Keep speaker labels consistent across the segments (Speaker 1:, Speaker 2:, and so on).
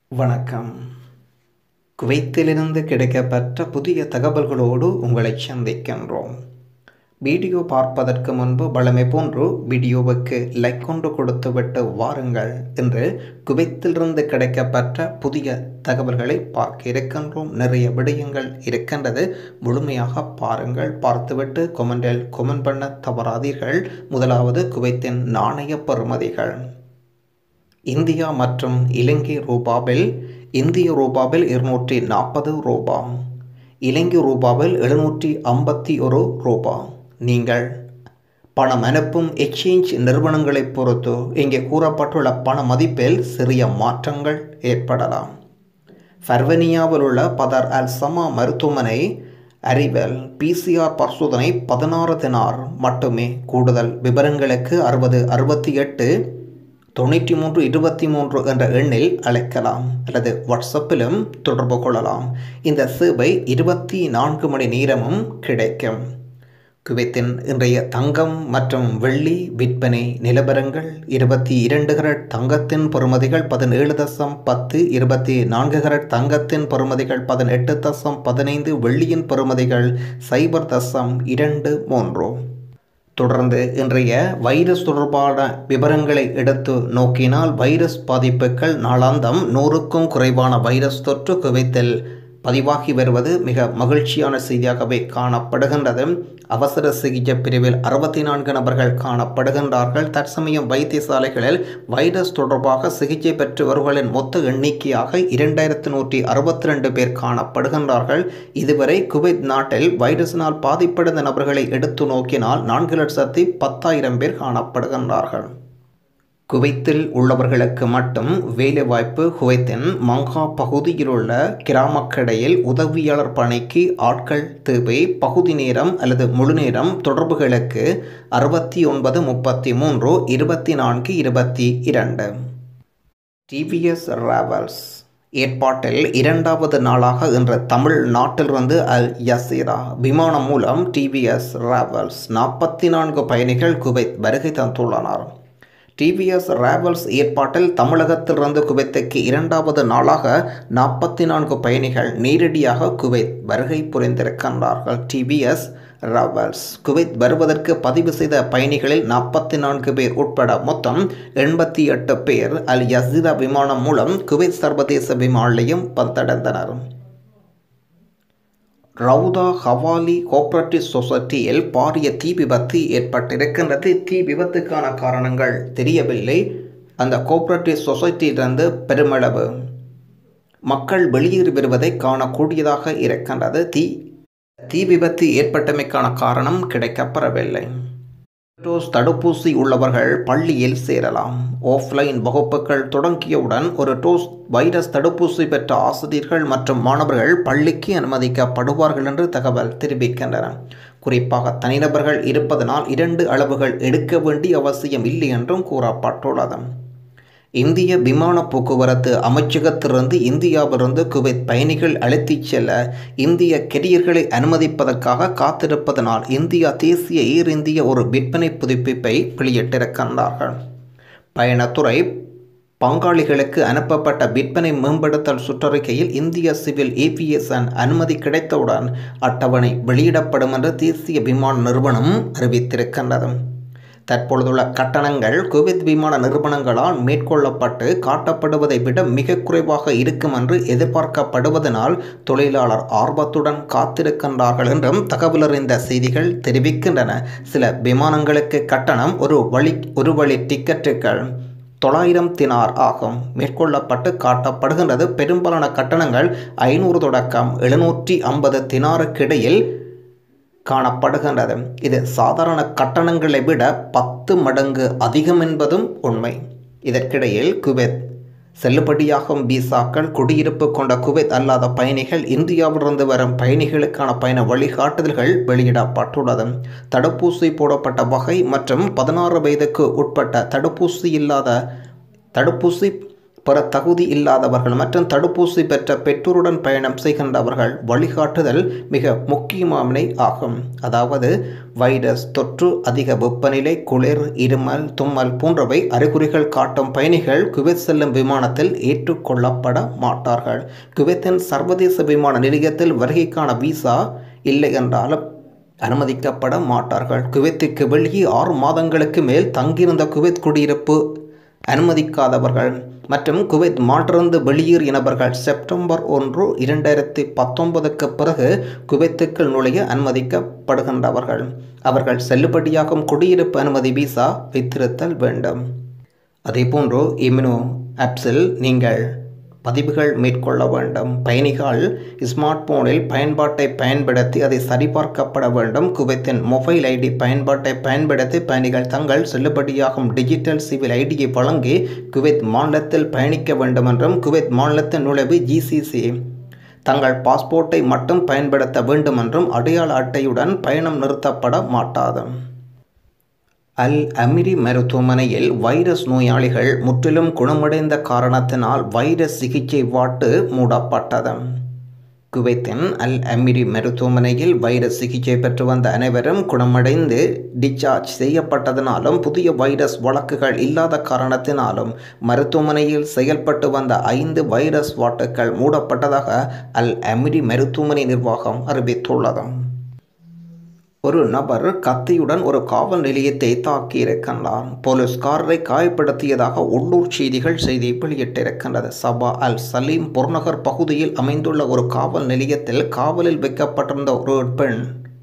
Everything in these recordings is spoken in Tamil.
Speaker 1: வணக்கம் குவைத்திலிருந்து கிடைக்கப்பெற்ற புதிய தகவல்களோடு உங்களை சந்திக்கின்றோம் வீடியோ பார்ப்பதற்கு முன்பு வழமை போன்று வீடியோவுக்கு லைக் கொண்டு கொடுத்துவிட்டு வாருங்கள் என்று குவைத்திலிருந்து கிடைக்கப்பெற்ற புதிய தகவல்களை பார்க்க இருக்கின்றோம் நிறைய விடயங்கள் இருக்கின்றது முழுமையாக பாருங்கள் பார்த்துவிட்டு கொமெண்டில் கொமெண்ட் பண்ண தவறாதீர்கள் முதலாவது குவைத்தின் நாணய பெறுமதிகள் இந்தியா மற்றும் இலங்கை ரூபாவில் இந்திய ரூபாவில் இருநூற்றி நாற்பது ரூபா இலங்கை ரூபாவில் எழுநூற்றி ஐம்பத்தி ஒரு ரூபா நீங்கள் பணம் அனுப்பும் எக்ஸ்சேஞ்ச் நிறுவனங்களை பொறுத்து இங்கே கூறப்பட்டுள்ள பண மதிப்பில் சிறிய மாற்றங்கள் ஏற்படலாம் ஃபர்வனியாவில் உள்ள பதர் அல் சமா மருத்துவமனை அறிவல் பிசிஆர் பரிசோதனை பதினாறு தினார் மட்டுமே கூடுதல் விவரங்களுக்கு அறுபது அறுபத்தி எட்டு தொண்ணூற்றி மூன்று இருபத்தி மூன்று என்ற எண்ணில் அழைக்கலாம் அல்லது வாட்ஸ்அப்பிலும் தொடர்பு கொள்ளலாம் இந்த சேவை இருபத்தி நான்கு மணி நேரமும் கிடைக்கும் குவைத்தின் இன்றைய தங்கம் மற்றும் வெள்ளி விற்பனை நிலவரங்கள் இருபத்தி இரண்டு கரட் தங்கத்தின் பெறுமதிகள் பதினேழு தசம் பத்து இருபத்தி நான்கு கரட் தங்கத்தின் பெறுமதிகள் பதினெட்டு தசம் பதினைந்து வெள்ளியின் பெறுமதிகள் சைபர் தசம் இரண்டு மூன்று தொடர்ந்து இன்றைய வைரஸ் தொடர்பான விவரங்களை எடுத்து நோக்கினால் வைரஸ் பாதிப்புகள் நாளாந்தம் நூறுக்கும் குறைவான வைரஸ் தொற்று குவைத்தில் பதிவாகி வருவது மிக மகிழ்ச்சியான செய்தியாகவே காணப்படுகின்றது அவசர சிகிச்சை பிரிவில் அறுபத்தி நான்கு நபர்கள் காணப்படுகின்றார்கள் தற்சமயம் வைத்தியசாலைகளில் வைரஸ் தொடர்பாக சிகிச்சை பெற்று வருவர்களின் மொத்த எண்ணிக்கையாக இரண்டாயிரத்து நூற்றி அறுபத்தி ரெண்டு பேர் காணப்படுகின்றார்கள் இதுவரை குவைத் நாட்டில் வைரஸினால் பாதிப்படைந்த நபர்களை எடுத்து நோக்கினால் நான்கு லட்சத்தி பத்தாயிரம் பேர் காணப்படுகின்றார்கள் குவைத்தில் உள்ளவர்களுக்கு மட்டும் வேலைவாய்ப்பு குவைத்தின் மங்கா பகுதியில் உள்ள கிராமக்கடையில் உதவியாளர் பணிக்கு ஆட்கள் தேவை பகுதி நேரம் அல்லது முழு நேரம் தொடர்புகளுக்கு அறுபத்தி ஒன்பது முப்பத்தி மூன்று இருபத்தி நான்கு இருபத்தி இரண்டு டிவிஎஸ் ராவல்ஸ் ஏற்பாட்டில் இரண்டாவது நாளாக இன்று தமிழ்நாட்டிலிருந்து அல் யசீரா விமானம் மூலம் டிவிஎஸ் ராவல்ஸ் நாற்பத்தி நான்கு பயணிகள் குவைத் வருகை தந்துள்ளனர் டிவிஎஸ் ராவல்ஸ் ஏற்பாட்டில் தமிழகத்திலிருந்து குவைத்துக்கு இரண்டாவது நாளாக நாற்பத்தி நான்கு பயணிகள் நேரடியாக குவைத் வருகை புரிந்திருக்கின்றார்கள் டிவிஎஸ் ராவல்ஸ் குவைத் வருவதற்கு பதிவு செய்த பயணிகளில் நாற்பத்தி நான்கு பேர் உட்பட மொத்தம் எண்பத்தி எட்டு பேர் அல் யசீரா விமானம் மூலம் குவைத் சர்வதேச விமான நிலையம் வந்தடைந்தனர் ரவுதா ஹவாலி கோஆபரேட்டிவ் சொசைட்டியில் பாரிய தீ விபத்து ஏற்பட்டிருக்கின்றது தீ விபத்துக்கான காரணங்கள் தெரியவில்லை அந்த கோஆபரேட்டிவ் சொசைட்டியிலிருந்து பெருமளவு மக்கள் வெளியேறி வருவதை காணக்கூடியதாக இருக்கின்றது தீ தீ விபத்து ஏற்பட்டமைக்கான காரணம் கிடைக்கப்பெறவில்லை டோஸ் தடுப்பூசி உள்ளவர்கள் பள்ளியில் சேரலாம் ஆஃப்லைன் வகுப்புகள் தொடங்கியவுடன் ஒரு டோஸ் வைரஸ் தடுப்பூசி பெற்ற ஆசிரியர்கள் மற்றும் மாணவர்கள் பள்ளிக்கு அனுமதிக்கப்படுவார்கள் என்று தகவல் தெரிவிக்கின்றன குறிப்பாக தனிநபர்கள் இருப்பதனால் இரண்டு அளவுகள் எடுக்க வேண்டிய அவசியம் இல்லை என்றும் கூறப்பட்டுள்ளது இந்திய விமான போக்குவரத்து அமைச்சகத்திலிருந்து இந்தியாவிலிருந்து குவைத் பயணிகள் அழைத்துச் செல்ல இந்திய கெரியர்களை அனுமதிப்பதற்காக காத்திருப்பதனால் இந்தியா தேசிய ஏர் இந்திய ஒரு விற்பனை புதுப்பிப்பை வெளியிட்டிருக்கின்றார்கள் பயணத்துறை பங்காளிகளுக்கு அனுப்பப்பட்ட விற்பனை மேம்படுத்தல் சுற்றறிக்கையில் இந்திய சிவில் ஏவியேஷன் அனுமதி கிடைத்தவுடன் அட்டவணை வெளியிடப்படும் என்று தேசிய விமான நிறுவனம் அறிவித்திருக்கின்றது தற்பொழுதுள்ள கட்டணங்கள் குவைத் விமான நிறுவனங்களால் மேற்கொள்ளப்பட்டு காட்டப்படுவதை விட மிக குறைவாக இருக்கும் என்று எதிர்பார்க்கப்படுவதனால் தொழிலாளர் ஆர்வத்துடன் காத்திருக்கின்றார்கள் என்றும் தகவலறிந்த செய்திகள் தெரிவிக்கின்றன சில விமானங்களுக்கு கட்டணம் ஒரு வழி ஒரு வழி டிக்கெட்டுகள் தொள்ளாயிரம் தினார் ஆகும் மேற்கொள்ளப்பட்டு காட்டப்படுகின்றது பெரும்பாலான கட்டணங்கள் ஐநூறு தொடக்கம் எழுநூற்றி ஐம்பது தினாருக்கிடையில் காணப்படுகின்றது இது சாதாரண கட்டணங்களை விட பத்து மடங்கு அதிகம் என்பதும் உண்மை இதற்கிடையில் குவைத் செல்லுபடியாகும் விசாக்கள் குடியிருப்பு கொண்ட குவைத் அல்லாத பயணிகள் இந்தியாவிலிருந்து வரும் பயணிகளுக்கான பயண வழிகாட்டுதல்கள் வெளியிடப்பட்டுள்ளது தடுப்பூசி போடப்பட்ட வகை மற்றும் பதினாறு வயதுக்கு உட்பட்ட தடுப்பூசி இல்லாத தடுப்பூசி பெற தகுதி இல்லாதவர்கள் மற்றும் தடுப்பூசி பெற்ற பெற்றோருடன் பயணம் செய்கின்றவர்கள் வழிகாட்டுதல் மிக முக்கியமானவை ஆகும் அதாவது வைரஸ் தொற்று அதிக வெப்பநிலை குளிர் இருமல் தும்மல் போன்றவை அறிகுறிகள் காட்டும் பயணிகள் குவைத் செல்லும் விமானத்தில் ஏற்றுக்கொள்ளப்பட மாட்டார்கள் குவைத்தின் சர்வதேச விமான நிலையத்தில் வருகைக்கான விசா இல்லை என்றாலும் அனுமதிக்கப்பட மாட்டார்கள் குவைத்துக்கு வெளியே ஆறு மாதங்களுக்கு மேல் தங்கியிருந்த குவைத் குடியிருப்பு அனுமதிக்காதவர்கள் மற்றும் குவைத் மாற்றிருந்து வெளியேறினவர்கள் செப்டம்பர் ஒன்று இரண்டாயிரத்தி பத்தொன்பதுக்கு பிறகு குவைத்துக்குள் நுழைய அனுமதிக்கப்படுகின்றவர்கள் அவர்கள் செல்லுபடியாகும் குடியிருப்பு அனுமதி விசா வைத்திருத்தல் வேண்டும் அதேபோன்று இம்யூனோ ஆப்ஸில் நீங்கள் பதிவுகள் மேற்கொள்ள வேண்டும் பயணிகள் ஸ்மார்ட் போனில் பயன்பாட்டை பயன்படுத்தி அதை சரிபார்க்கப்பட வேண்டும் குவைத்தின் மொபைல் ஐடி பயன்பாட்டை பயன்படுத்தி பயணிகள் தங்கள் செல்லுபடியாகும் டிஜிட்டல் சிவில் ஐடியை வழங்கி குவைத் மாநிலத்தில் பயணிக்க வேண்டும் என்றும் குவைத் மாநிலத்தின் நுழைவு ஜிசிசி தங்கள் பாஸ்போர்ட்டை மட்டும் பயன்படுத்த வேண்டும் என்றும் அடையாள அட்டையுடன் பயணம் நிறுத்தப்பட மாட்டாது அல் அமிரி மருத்துவமனையில் வைரஸ் நோயாளிகள் முற்றிலும் குணமடைந்த காரணத்தினால் வைரஸ் சிகிச்சை வாட்டு மூடப்பட்டது குவைத்தின் அல் அமிரி மருத்துவமனையில் வைரஸ் சிகிச்சை பெற்று வந்த அனைவரும் குணமடைந்து டிஸ்சார்ஜ் செய்யப்பட்டதனாலும் புதிய வைரஸ் வழக்குகள் இல்லாத காரணத்தினாலும் மருத்துவமனையில் செயல்பட்டு வந்த ஐந்து வைரஸ் வாட்டுகள் மூடப்பட்டதாக அல் அமிரி மருத்துவமனை நிர்வாகம் அறிவித்துள்ளது ஒரு நபர் கத்தியுடன் ஒரு காவல் நிலையத்தை தாக்கியிருக்கின்றார் போலீஸ்காரரை காயப்படுத்தியதாக உள்ளூர் செய்திகள் செய்தி வெளியிட்டிருக்கின்றது சபா அல் சலீம் புறநகர் பகுதியில் அமைந்துள்ள ஒரு காவல் நிலையத்தில் காவலில் வைக்கப்பட்டிருந்த ஒரு பெண்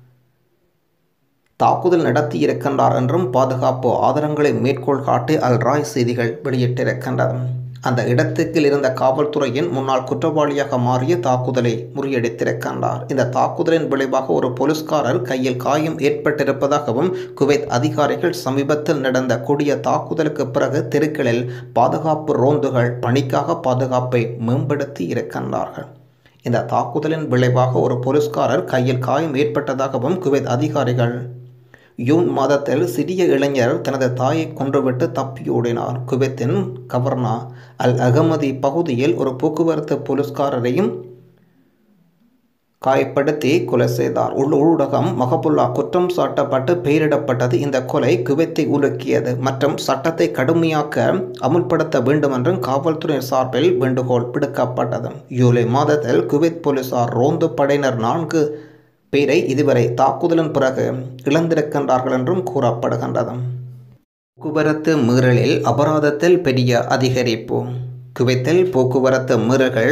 Speaker 1: தாக்குதல் நடத்தியிருக்கின்றார் என்றும் பாதுகாப்பு ஆதாரங்களை மேற்கோள் காட்டி அல் ராய் செய்திகள் வெளியிட்டிருக்கின்றது அந்த இடத்துக்கு இருந்த காவல்துறையின் முன்னாள் குற்றவாளியாக மாறிய தாக்குதலை முறியடித்திருக்கின்றார் இந்த தாக்குதலின் விளைவாக ஒரு போலீஸ்காரர் கையில் காயம் ஏற்பட்டிருப்பதாகவும் குவைத் அதிகாரிகள் சமீபத்தில் நடந்த கொடிய தாக்குதலுக்கு பிறகு தெருக்களில் பாதுகாப்பு ரோந்துகள் பணிக்காக பாதுகாப்பை மேம்படுத்தி இருக்கின்றார்கள் இந்த தாக்குதலின் விளைவாக ஒரு போலீஸ்காரர் கையில் காயம் ஏற்பட்டதாகவும் குவைத் அதிகாரிகள் யூன் மாதத்தில் சிறிய இளைஞர் தனது தாயை கொன்றுவிட்டு தப்பியோடினார் குவைத்தின் கவர்னா அல் அகமதி பகுதியில் ஒரு போக்குவரத்து போலீஸ்காரரையும் காயப்படுத்தி கொலை செய்தார் உள் ஊடகம் மகபுல்லா குற்றம் சாட்டப்பட்டு பெயரிடப்பட்டது இந்த கொலை குவைத்தை உலுக்கியது மற்றும் சட்டத்தை கடுமையாக்க அமுல்படுத்த வேண்டும் என்றும் காவல்துறை சார்பில் வேண்டுகோள் விடுக்கப்பட்டது ஜூலை மாதத்தில் குவைத் போலீசார் ரோந்து படையினர் நான்கு பேரை இதுவரை தாக்குதலின் பிறகு இழந்திருக்கின்றார்கள் என்றும் கூறப்படுகின்றது போக்குவரத்து மீறலில் அபராதத்தில் பெரிய அதிகரிப்பு குவைத்தில் போக்குவரத்து மீறல்கள்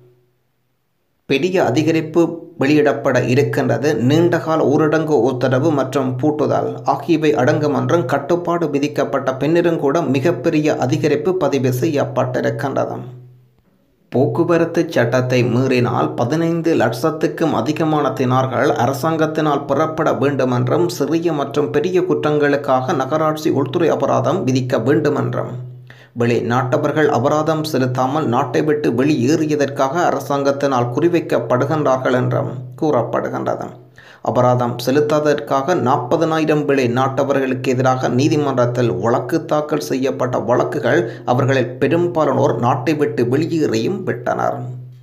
Speaker 1: பெரிய அதிகரிப்பு வெளியிடப்பட இருக்கின்றது நீண்டகால ஊரடங்கு உத்தரவு மற்றும் பூட்டுதல் ஆகியவை அடங்கும் என்றும் கட்டுப்பாடு விதிக்கப்பட்ட பின்னரும் கூட மிகப்பெரிய அதிகரிப்பு பதிவு செய்யப்பட்டிருக்கின்றது போக்குவரத்து சட்டத்தை மீறினால் பதினைந்து லட்சத்துக்கும் அதிகமான தினார்கள் அரசாங்கத்தினால் பெறப்பட வேண்டும் என்றும் சிறிய மற்றும் பெரிய குற்றங்களுக்காக நகராட்சி உள்துறை அபராதம் விதிக்க வேண்டும் என்றும் வெளிநாட்டவர்கள் அபராதம் செலுத்தாமல் நாட்டை விட்டு வெளியேறியதற்காக அரசாங்கத்தினால் குறிவைக்கப்படுகின்றார்கள் என்றும் கூறப்படுகின்றது அபராதம் செலுத்தாததற்காக நாற்பதனாயிரம் விலை நாட்டவர்களுக்கு எதிராக நீதிமன்றத்தில் வழக்கு தாக்கல் செய்யப்பட்ட வழக்குகள் அவர்களில் பெரும்பாலானோர் நாட்டை விட்டு வெளியேறியும் விட்டனர்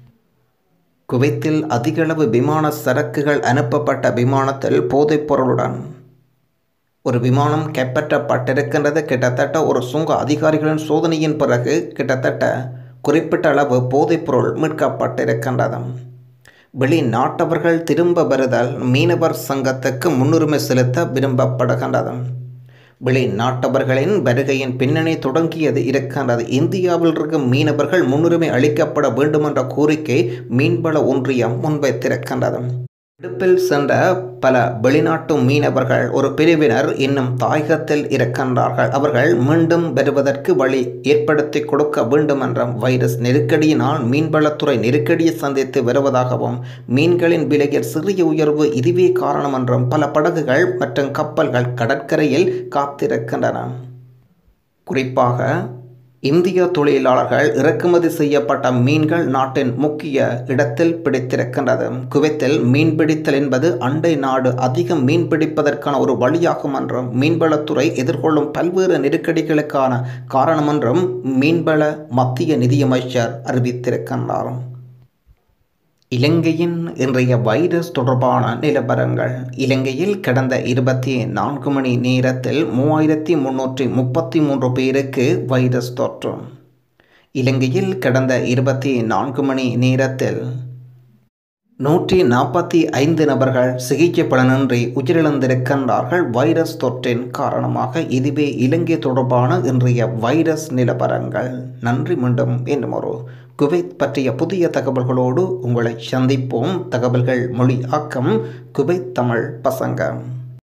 Speaker 1: குவைத்தில் அதிகளவு விமான சரக்குகள் அனுப்பப்பட்ட விமானத்தில் போதைப்பொருளுடன் ஒரு விமானம் கைப்பற்றப்பட்டிருக்கின்றது கிட்டத்தட்ட ஒரு சுங்க அதிகாரிகளின் சோதனையின் பிறகு கிட்டத்தட்ட குறிப்பிட்ட அளவு போதைப்பொருள் மீட்கப்பட்டிருக்கின்றது வெளிநாட்டவர்கள் திரும்ப வருதல் மீனவர் சங்கத்துக்கு முன்னுரிமை செலுத்த விரும்பப்படுகின்றது வெளிநாட்டவர்களின் வருகையின் பின்னணி தொடங்கியது இருக்கின்றது இந்தியாவில் இருக்கும் மீனவர்கள் முன்னுரிமை அளிக்கப்பட வேண்டும் என்ற கோரிக்கை மீன்வள ஒன்றியம் முன்வைத்திருக்கின்றது விடுப்பில் சென்ற பல வெளிநாட்டு மீனவர்கள் ஒரு பிரிவினர் இன்னும் தாயகத்தில் இருக்கின்றார்கள் அவர்கள் மீண்டும் வருவதற்கு வழி ஏற்படுத்தி கொடுக்க வேண்டும் என்ற வைரஸ் நெருக்கடியினால் மீன்வளத்துறை நெருக்கடியை சந்தித்து வருவதாகவும் மீன்களின் விலையில் சிறிய உயர்வு இதுவே காரணம் என்றும் பல படகுகள் மற்றும் கப்பல்கள் கடற்கரையில் காத்திருக்கின்றன குறிப்பாக இந்திய தொழிலாளர்கள் இறக்குமதி செய்யப்பட்ட மீன்கள் நாட்டின் முக்கிய இடத்தில் பிடித்திருக்கின்றது குவைத்தில் மீன்பிடித்தல் என்பது அண்டை நாடு அதிகம் மீன்பிடிப்பதற்கான ஒரு வழியாகும் என்றும் மீன்வளத்துறை எதிர்கொள்ளும் பல்வேறு நெருக்கடிகளுக்கான காரணம் என்றும் மீன்வள மத்திய நிதியமைச்சர் அறிவித்திருக்கின்றார் இலங்கையின் இன்றைய வைரஸ் தொடர்பான நிலவரங்கள் இலங்கையில் கடந்த இருபத்தி நான்கு மணி நேரத்தில் மூவாயிரத்தி முன்னூற்றி முப்பத்தி மூன்று பேருக்கு வைரஸ் தொற்று இலங்கையில் கடந்த இருபத்தி நான்கு மணி நேரத்தில் நூற்றி நாற்பத்தி ஐந்து நபர்கள் சிகிச்சை பலனின்றி உயிரிழந்திருக்கின்றார்கள் வைரஸ் தொற்றின் காரணமாக இதுவே இலங்கை தொடர்பான இன்றைய வைரஸ் நிலவரங்கள் நன்றி மீண்டும் இன்னும் ஒரு குவைத் பற்றிய புதிய தகவல்களோடு உங்களை சந்திப்போம் தகவல்கள் மொழி ஆக்கம் குவைத் தமிழ் பசங்க